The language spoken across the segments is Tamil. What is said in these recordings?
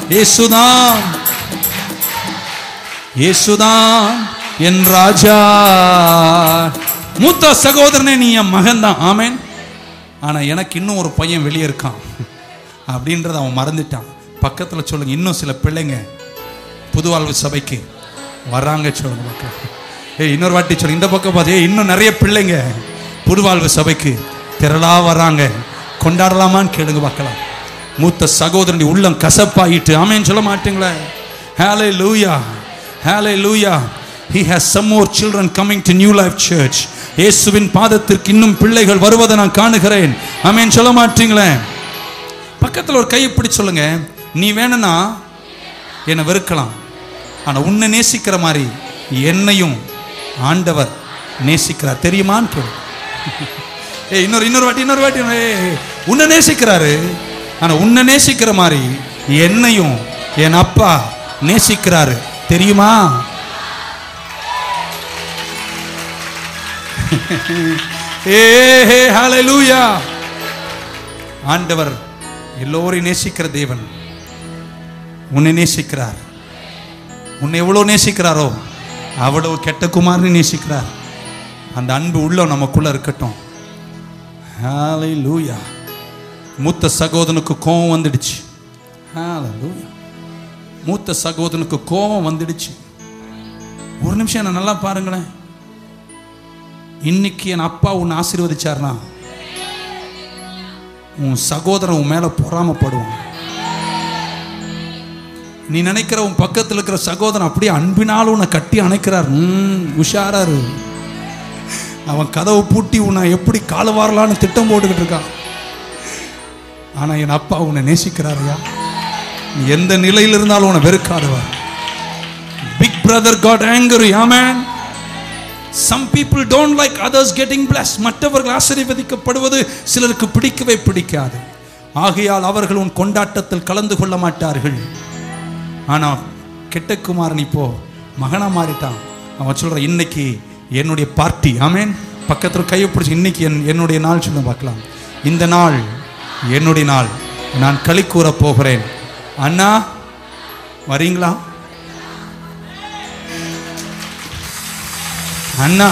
இயேசுதான் இயேசுதான் என் ராஜா மூத்த சகோதரனே நீ என் மகன்தான் ஆமென் ஆனா எனக்கு இன்னும் ஒரு பையன் வெளியே இருக்கான் அப்படின்றத அவன் மறந்துட்டான் பக்கத்துல சொல்லுங்க இன்னும் சில பிள்ளைங்க புதுவாழ்வு சபைக்கு வர்றாங்க சொல்லுங்க மக்கள் ஏய் இன்னொரு வாட்டி சொல்லுங்க இந்த பக்கம் பார்த்து ஏய் இன்னும் நிறைய பிள்ளைங்க புதுவாழ்வு சபைக்கு திரளா வர்றாங்க கொண்டாடலாமான்னு கேளுங்க பார்க்கலாம் மூத்த சகோதரன் உள்ளம் கசப்பாயிட்டு ஆமேன்னு சொல்ல மாட்டீங்களே ஹேலே லூயா ஹேலே லூயா he has some more children coming to new life church இயேசுவின் பாதத்திற்கு இன்னும் பிள்ளைகள் வருவதை நான் காணுகிறேன் ஆமேன் சொல்ல மாட்டீங்களே பக்கத்தில் ஒரு கையை பிடிச்சு சொல்லுங்க நீ வேணும்னா என்னை வெறுக்கலாம் ஆனா உன்னை நேசிக்கிற மாதிரி என்னையும் ஆண்டவர் நேசிக்கிறார் தெரியுமான்னு கேளு ஏய் இன்னொரு இன்னொரு வாட்டி இன்னொரு வாட்டி ஏய், உன்னை நேசிக்கிறாரு ஆனா உன்னை நேசிக்கிற மாதிரி என்னையும் என் அப்பா நேசிக்கிறாரு தெரியுமா ஏ ஹே ஹalleluya ஆண்டவர் எல்லோரையும் நேசிக்கிற தேவன் உன்னை நேசிக்கிறார் உன்னை எவ்வளவு நேசிக்கிறாரோ அவ்வளவு கெட்ட குமாரனை நேசிக்கிறார் அந்த அன்பு உள்ள நமக்குள்ள இருக்கட்டும் ஹalleluya மூத்த சகோதரனுக்கு கோபம் வந்துடுச்சு ஹalleluya மூத்த சகோதரனுக்கு கோபம் வந்துடுச்சு ஒரு நிமிஷம் என்ன நல்லா பாருங்களேன் இன்னைக்கு என் அப்பா உன்னை ஆசீர்வதிச்சார்னா உன் சகோதரன் உன் மேல பொறாமப்படுவான் நீ நினைக்கிற உன் பக்கத்தில் இருக்கிற சகோதரன் அப்படியே அன்பினால் உன்னை கட்டி அணைக்கிறார் ம் உஷாராரு அவன் கதவை பூட்டி உன்னை எப்படி கால வாரலான்னு திட்டம் போட்டுக்கிட்டு இருக்கான் ஆனா என் அப்பா உன்னை நேசிக்கிறாரையா நீ எந்த நிலையில் இருந்தாலும் உன்னை வெறுக்காதவர் big brother got angry amen some people don't like others getting bless மற்றவர்கள் ஆசீர்வதிக்கப்படுவது சிலருக்கு பிடிக்கவே பிடிக்காது ஆகையால் அவர்கள் உன் கொண்டாட்டத்தில் கலந்து கொள்ள மாட்டார்கள் ஆனா கெட்டகுமாரன் இப்போ மகனா மாறிட்டான் அவன் சொல்றான் இன்னைக்கு என்னுடைய பார்ட்டி ஆமேன் பக்கத்தில் கையை பிடிச்சி இன்னைக்கு என் என்னுடைய நாள் சொல்ல பார்க்கலாம் இந்த நாள் என்னுடைய நாள் நான் களி கூற போகிறேன் அண்ணா வரீங்களா அண்ணா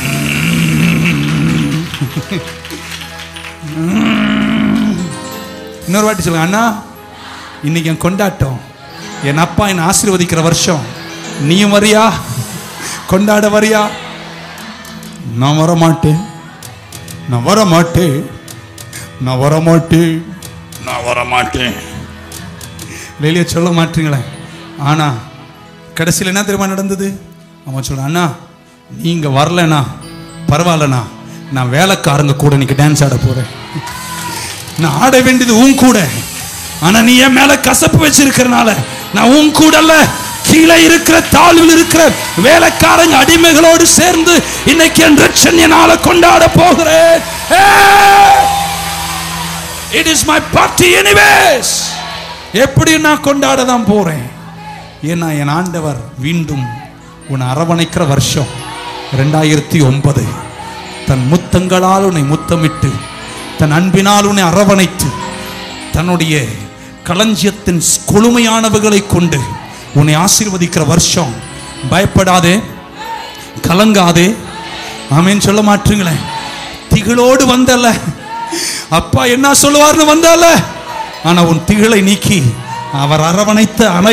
இன்னொரு வாட்டி சொல்லுங்க அண்ணா இன்னைக்கு என் கொண்டாட்டம் என் அப்பா என்னை ஆசீர்வதிக்கிற வருஷம் நீயும் வரியா கொண்டாட வரியா நான் வர மாட்டேன் நான் வர மாட்டேன் நான் வர மாட்டேன் நான் வர மாட்டேன் வெளியே சொல்ல மாட்டீங்களே ஆனா கடைசியில் என்ன தெரியுமா நடந்தது அவன் சொல்றான் அண்ணா நீங்க வரலனா பரவாயில்லண்ணா நான் வேலைக்காரங்க கூட இன்னைக்கு டான்ஸ் ஆட போறேன் நான் ஆட வேண்டியது உன் கூட ஆனா நீ என் மேல கசப்பு வச்சிருக்கிறனால நான் உன் கூட அல்ல கீழே இருக்கிற தாழ்வில் இருக்கிற வேலைக்காரங்க அடிமைகளோடு சேர்ந்து இன்னைக்கு என் ரட்சண்யனால கொண்டாட போகிறேன் it is my party anyways எப்படி நான் கொண்டாட தான் போறேன் ஏன்னா என் ஆண்டவர் மீண்டும் உன்னை அரவணைக்கிற வருஷம் ரெண்டாயிரத்தி ஒன்பது தன் முத்தங்களால் உன்னை முத்தமிட்டு தன் அன்பினால் உன்னை அரவணைத்து தன்னுடைய களஞ்சியத்தின் கொழுமையானவர்களை கொண்டு உன்னை ஆசீர்வதிக்கிற வருஷம் பயப்படாதே கலங்காதே ஆமேன்னு சொல்ல மாட்டீங்களே திகிலோடு வந்தல்ல அப்பா என்ன சொல்லுவார்னு வந்தல்ல ஆனா உன் திகிலை நீக்கி அவர் அரவணைத்த அனை